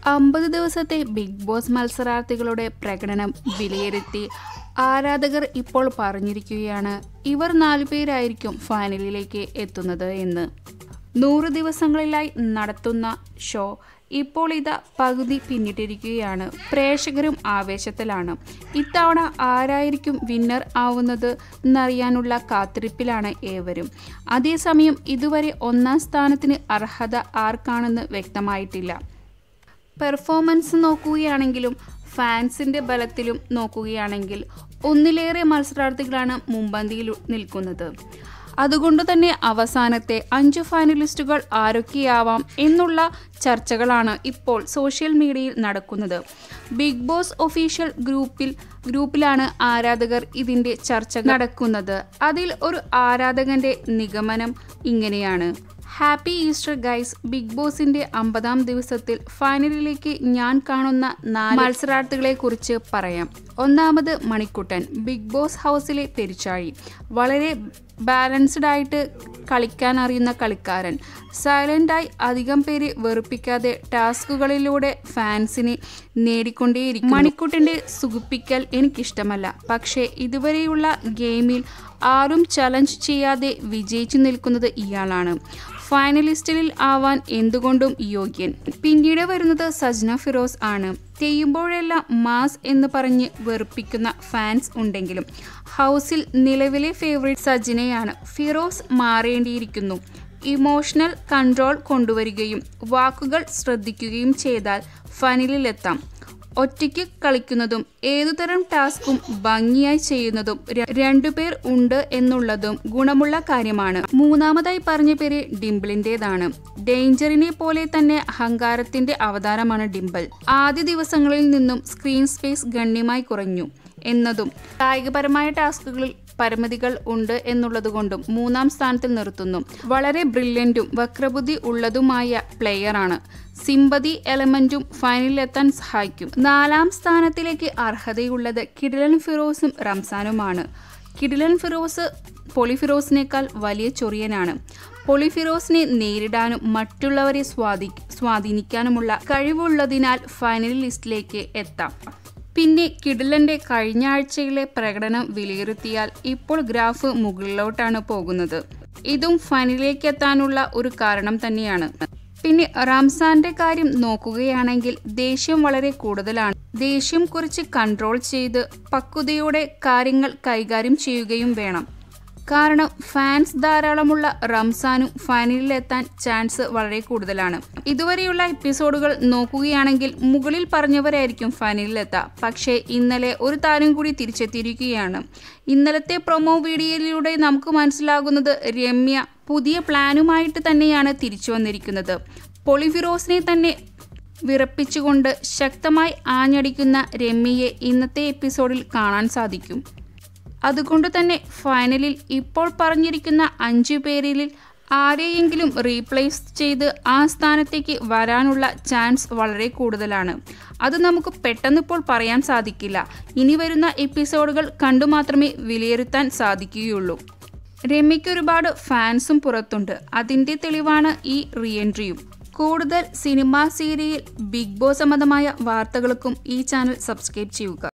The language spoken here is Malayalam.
അമ്പത് ദിവസത്തെ ബിഗ് ബോസ് മത്സരാർത്ഥികളുടെ പ്രകടനം വിലയിരുത്തി ആരാധകർ ഇപ്പോൾ പറഞ്ഞിരിക്കുകയാണ് ഇവർ നാലുപേരായിരിക്കും ഫൈനലിലേക്ക് എത്തുന്നത് എന്ന് നൂറ് ദിവസങ്ങളിലായി നടത്തുന്ന ഷോ ഇപ്പോൾ ഇതാ പകുതി പിന്നിട്ടിരിക്കുകയാണ് പ്രേക്ഷകരും ആവേശത്തിലാണ് ഇത്തവണ ആരായിരിക്കും വിന്നർ ആവുന്നത് എന്നറിയാനുള്ള കാത്തിരിപ്പിലാണ് ഏവരും അതേസമയം ഇതുവരെ ഒന്നാം സ്ഥാനത്തിന് അർഹത ആർക്കാണെന്ന് വ്യക്തമായിട്ടില്ല പെർഫോമൻസ് നോക്കുകയാണെങ്കിലും ഫാൻസിന്റെ ബലത്തിലും നോക്കുകയാണെങ്കിൽ ഒന്നിലേറെ മത്സരാർത്ഥികളാണ് മുമ്പന്തിയിൽ നിൽക്കുന്നത് അതുകൊണ്ട് തന്നെ അവസാനത്തെ അഞ്ച് ഫൈനലിസ്റ്റുകൾ ആരൊക്കെയാവാം എന്നുള്ള ചർച്ചകളാണ് ഇപ്പോൾ സോഷ്യൽ മീഡിയയിൽ നടക്കുന്നത് ബിഗ് ബോസ് ഒഫീഷ്യൽ ഗ്രൂപ്പിൽ ഗ്രൂപ്പിലാണ് ആരാധകർ ഇതിന്റെ ചർച്ച നടക്കുന്നത് അതിൽ ഒരു ആരാധകന്റെ നിഗമനം ഇങ്ങനെയാണ് ഹാപ്പി ഈസ്റ്റർ ഗൈസ് ബിഗ് ബോസിന്റെ അമ്പതാം ദിവസത്തിൽ ഫൈനലിലേക്ക് ഞാൻ കാണുന്ന നാല് മത്സരാർത്ഥികളെ കുറിച്ച് പറയാം ഒന്നാമത് മണിക്കുട്ടൻ ബിഗ് ബോസ് ഹൗസിലെ പെരിച്ചാഴി വളരെ ബാലൻസ്ഡ് ആയിട്ട് കളിക്കാൻ അറിയുന്ന കളിക്കാരൻ സൈലൻ്റായി അധികം പേര് വെറുപ്പിക്കാതെ ടാസ്കുകളിലൂടെ ഫാൻസിനെ നേടിക്കൊണ്ടേയിരിക്കും മണിക്കുട്ടൻ്റെ സുഖിപ്പിക്കൽ എനിക്കിഷ്ടമല്ല പക്ഷേ ഇതുവരെയുള്ള ഗെയിമിൽ ആരും ചലഞ്ച് ചെയ്യാതെ വിജയിച്ചു നിൽക്കുന്നത് ഇയാളാണ് ഫൈനലിസ്റ്റിൽ ആവാൻ എന്തുകൊണ്ടും യോഗ്യൻ പിന്നീട് വരുന്നത് സജ്ന ഫിറോസ് ആണ് ചെയ്യുമ്പോഴെല്ലാം മാസ് എന്ന് പറഞ്ഞ് വെറുപ്പിക്കുന്ന ഫാൻസ് ഉണ്ടെങ്കിലും ഹൗസിൽ നിലവിലെ ഫേവറേറ്റ് സജിനയാണ് ഫിറോസ് മാറേണ്ടിയിരിക്കുന്നു ഇമോഷണൽ കൺട്രോൾ കൊണ്ടുവരികയും വാക്കുകൾ ശ്രദ്ധിക്കുകയും ചെയ്താൽ ഫൈനലിലെത്താം ഒറ്റയ്ക്ക് കളിക്കുന്നതും ഏതുതരം ടാസ്കും ഭംഗിയായി ചെയ്യുന്നതും ര- രണ്ടുപേർ ഉണ്ട് എന്നുള്ളതും ഗുണമുള്ള കാര്യമാണ് മൂന്നാമതായി പറഞ്ഞ പേര് ഡിംപിളിൻ്റെതാണ് ഡേഞ്ചറിനെ പോലെ തന്നെ അഹങ്കാരത്തിന്റെ അവതാരമാണ് ഡിംപിൾ ആദ്യ ദിവസങ്ങളിൽ നിന്നും സ്ക്രീൻ സ്പേസ് ഗണ്യമായി കുറഞ്ഞു എന്നതും കായികപരമായ ടാസ്കുകളിൽ പരിമിതികൾ ഉണ്ട് എന്നുള്ളതുകൊണ്ടും മൂന്നാം സ്ഥാനത്തിൽ നിർത്തുന്നു വളരെ ബ്രില്യൻറ്റും വക്രബുദ്ധി ഉള്ളതുമായ പ്ലെയറാണ് സിമ്പതി എലമെന്റും ഫൈനലിലെത്താൻ സഹായിക്കും നാലാം സ്ഥാനത്തിലേക്ക് അർഹതയുള്ളത് കിടിലൻ ഫിറോസും റംസാനുമാണ് കിടിലൻ ഫിറോസ് പൊളിഫിറോസിനേക്കാൾ വലിയ ചൊറിയനാണ് പൊളിഫിറോസിനെ നേരിടാനും മറ്റുള്ളവരെ സ്വാധീ സ്വാധീനിക്കാനുമുള്ള കഴിവുള്ളതിനാൽ ഫൈനൽ ലിസ്റ്റിലേക്ക് എത്താം പിന്നെ കിടിലന്റെ കഴിഞ്ഞ ആഴ്ചയിലെ പ്രകടനം വിലയിരുത്തിയാൽ ഇപ്പോൾ ഗ്രാഫ് മുകളിലോട്ടാണ് പോകുന്നത് ഇതും ഫൈനലിലേക്ക് എത്താനുള്ള ഒരു കാരണം തന്നെയാണ് പിന്നെ റംസാന്റെ കാര്യം നോക്കുകയാണെങ്കിൽ ദേഷ്യം വളരെ കൂടുതലാണ് ദേഷ്യം കുറിച്ച് കൺട്രോൾ ചെയ്ത് പക്വതയോടെ കാര്യങ്ങൾ കൈകാര്യം ചെയ്യുകയും വേണം കാരണം ഫാൻസ് ധാരാളമുള്ള റംസാനും ഫൈനലിലെത്താൻ ചാൻസ് വളരെ കൂടുതലാണ് ഇതുവരെയുള്ള എപ്പിസോഡുകൾ നോക്കുകയാണെങ്കിൽ മുകളിൽ പറഞ്ഞവരായിരിക്കും ഫൈനലിലെത്തുക പക്ഷേ ഇന്നലെ ഒരു താരം കൂടി തിരിച്ചെത്തിയിരിക്കുകയാണ് ഇന്നലത്തെ പ്രൊമോ വീഡിയോയിലൂടെ നമുക്ക് മനസ്സിലാകുന്നത് രമ്യ പുതിയ പ്ലാനുമായിട്ട് തന്നെയാണ് തിരിച്ചു വന്നിരിക്കുന്നത് പൊളിഫിറോസിനെ തന്നെ വിറപ്പിച്ചുകൊണ്ട് ശക്തമായി ആഞ്ഞടിക്കുന്ന രമ്യയെ ഇന്നത്തെ എപ്പിസോഡിൽ കാണാൻ സാധിക്കും അതുകൊണ്ട് തന്നെ ഫൈനലിൽ ഇപ്പോൾ പറഞ്ഞിരിക്കുന്ന അഞ്ചു പേരിൽ ആരെയെങ്കിലും റീപ്ലേസ് ചെയ്ത് ആ സ്ഥാനത്തേക്ക് വരാനുള്ള ചാൻസ് വളരെ കൂടുതലാണ് അത് നമുക്ക് പെട്ടെന്നിപ്പോൾ പറയാൻ സാധിക്കില്ല ഇനി വരുന്ന എപ്പിസോഡുകൾ കണ്ടു മാത്രമേ വിലയിരുത്താൻ സാധിക്കുകയുള്ളൂ രമ്യയ്ക്ക് ഒരുപാട് ഫാൻസും പുറത്തുണ്ട് അതിൻ്റെ തെളിവാണ് ഈ റീഎൻട്രിയും കൂടുതൽ സിനിമ സീരിയൽ ബിഗ് ബോസ് സംബന്ധമായ വാർത്തകൾക്കും ഈ ചാനൽ സബ്സ്ക്രൈബ് ചെയ്യുക